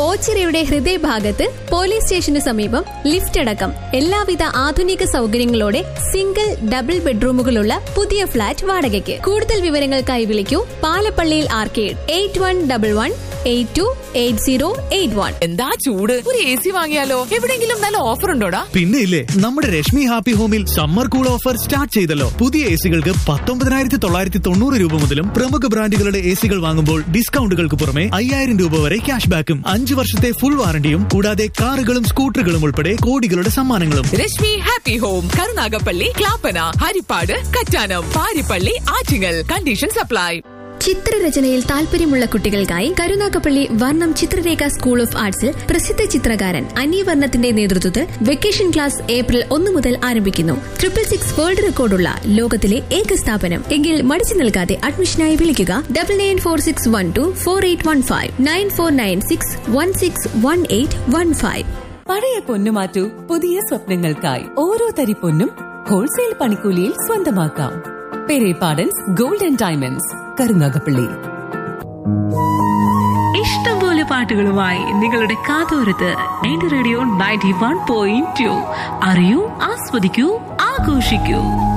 ഓച്ചിറയുടെ ഹൃദയഭാഗത്ത് പോലീസ് സ്റ്റേഷന് സമീപം ലിഫ്റ്റ് അടക്കം എല്ലാവിധ ആധുനിക സൗകര്യങ്ങളോടെ സിംഗിൾ ഡബിൾ ബെഡ്റൂമുകളുള്ള പുതിയ ഫ്ളാറ്റ് വാടകയ്ക്ക് കൂടുതൽ വിവരങ്ങൾക്കായി വിളിക്കൂ പാലപ്പള്ളിയിൽ arcade eight one double one eight two eight zero eight one എന്താ ചൂട് ഒരു എ സി വാങ്ങിയാലോ എവിടെങ്കിലും നല്ല ഓഫർ ഉണ്ടോടാ പിന്നെ ഇല്ലേ നമ്മുടെ രശ്മി ഹാപ്പി ഹോമിൽ സമ്മർ കൂൾ ഓഫർ സ്റ്റാർട്ട് ചെയ്തല്ലോ പുതിയ എ സികൾക്ക് പത്തൊമ്പതിനായിരത്തി തൊള്ളായിരത്തി തൊണ്ണൂറ് രൂപ മുതലും പ്രമുഖ ബ്രാൻഡുകളുടെ എ സികൾ വാങ്ങുമ്പോൾ ഡിസ്കൗണ്ടുകൾക്ക് പുറമെ അയ്യായിരം രൂപ വരെ ക്യാഷ് ബാക്കും അഞ്ച് വർഷത്തെ ഫുൾ വാറണ്ടിയും കൂടാതെ കാറുകളും സ്കൂട്ടറുകളും ഉൾപ്പെടെ കോടികളുടെ സമ്മാനങ്ങളും Rashmi happy home Karunagappally Clappana Haripad Kattanam Parippally Attingal condition supply ചിത്രരചനയിൽ താല്പര്യമുള്ള കുട്ടികൾക്കായി കരുനാഗപ്പള്ളി വർണ്ണം ചിത്രരേഖ സ്കൂൾ ഓഫ് ആർട്സിൽ പ്രസിദ്ധ ചിത്രകാരൻ അന്യവർണ്ണത്തിന്റെ നേതൃത്വത്തിൽ വെക്കേഷൻ ക്ലാസ് ഏപ്രിൽ ഒന്ന് മുതൽ ആരംഭിക്കുന്നു ട്രിപ്പിൾ സിക്സ് വേൾഡ് റെക്കോർഡുള്ള ലോകത്തിലെ ഏക സ്ഥാപനം എങ്കിൽ മടിച്ചു നിൽക്കാതെ അഡ്മിഷനായി വിളിക്കുക double nine four six one two four eight one five nine four nine six one six one eight one five പഴയ പൊന്നു മാറ്റൂ പുതിയ സ്വപ്നങ്ങൾക്കായി ഓരോ തരി പൊന്നും ഹോൾസെയിൽ പണിക്കൂലിയിൽ സ്വന്തമാക്കാം പെരേപാടൻസ് ഗോൾഡൻ ഡയമണ്ട്സ് കരുനാഗപ്പള്ളി ഇഷ്ടംപോലെ പാട്ടുകളുമായി നിങ്ങളുടെ കാതോരത്ത് എന്റെ radio ninety one point two അറിയൂ ആസ്വദിക്കൂ ആഘോഷിക്കൂ